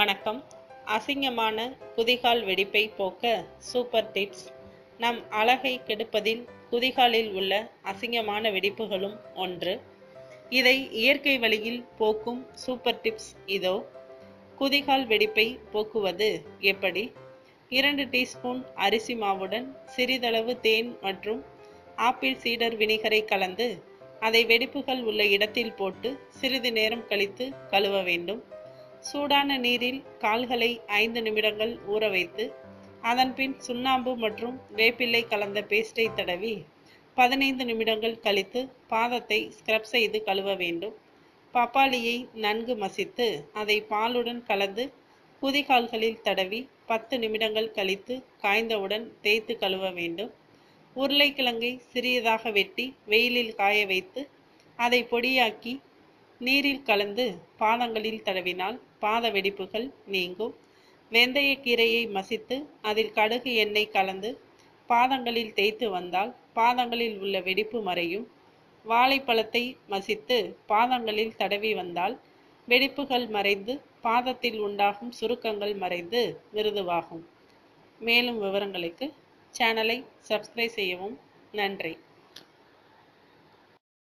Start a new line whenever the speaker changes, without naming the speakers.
வணக்கம் அசிங்கமான குதிகால் வெடிப்பை போக்க சூப்பர் டிப்ஸ் நம் அழகை கெடுப்பதில் குதிகாலில் உள்ள அசிங்கமான வெடிப்புகளும் ஒன்று இதை இயற்கை வழியில் போக்கும் சூப்பர் டிப்ஸ் இதோ குதிகால் வெடிப்பை போக்குவது எப்படி இரண்டு டீஸ்பூன் அரிசி மாவுடன் சிறிதளவு தேன் மற்றும் ஆப்பிள் சீடர் வினிகரை கலந்து அதை வெடிப்புகள் உள்ள இடத்தில் போட்டு சிறிது நேரம் கழித்து கழுவ வேண்டும் சூடான நீரில் கால்களை ஐந்து நிமிடங்கள் ஊற வைத்து அதன்பின் சுண்ணாம்பு மற்றும் வேப்பிலை கலந்த பேஸ்டை தடவி பதினைந்து நிமிடங்கள் கழித்து பாதத்தை ஸ்க்ரப் செய்து கழுவ வேண்டும் பப்பாளியை நன்கு மசித்து அதை பாலுடன் கலந்து குதிகால்களில் தடவி பத்து நிமிடங்கள் கழித்து காய்ந்தவுடன் தேய்த்து கழுவ வேண்டும் உருளைக்கிழங்கை சிறியதாக வெட்டி வெயிலில் காய வைத்து அதை பொடியாக்கி நீரில் கலந்து பாதங்களில் தடவினால் பாத வெடிப்புகள் நீங்கும் வெந்தயக்கீரையை மசித்து அதில் கடுகு எண்ணெய் கலந்து பாதங்களில் தேய்த்து வந்தால் பாதங்களில் உள்ள வெடிப்பு மறையும் வாழைப்பழத்தை மசித்து பாதங்களில் தடவி வந்தால் வெடிப்புகள் மறைந்து பாதத்தில் உண்டாகும் சுருக்கங்கள் மறைந்து மிருதுவாகும் மேலும் விவரங்களுக்கு சேனலை சப்ஸ்கிரைப் செய்யவும் நன்றி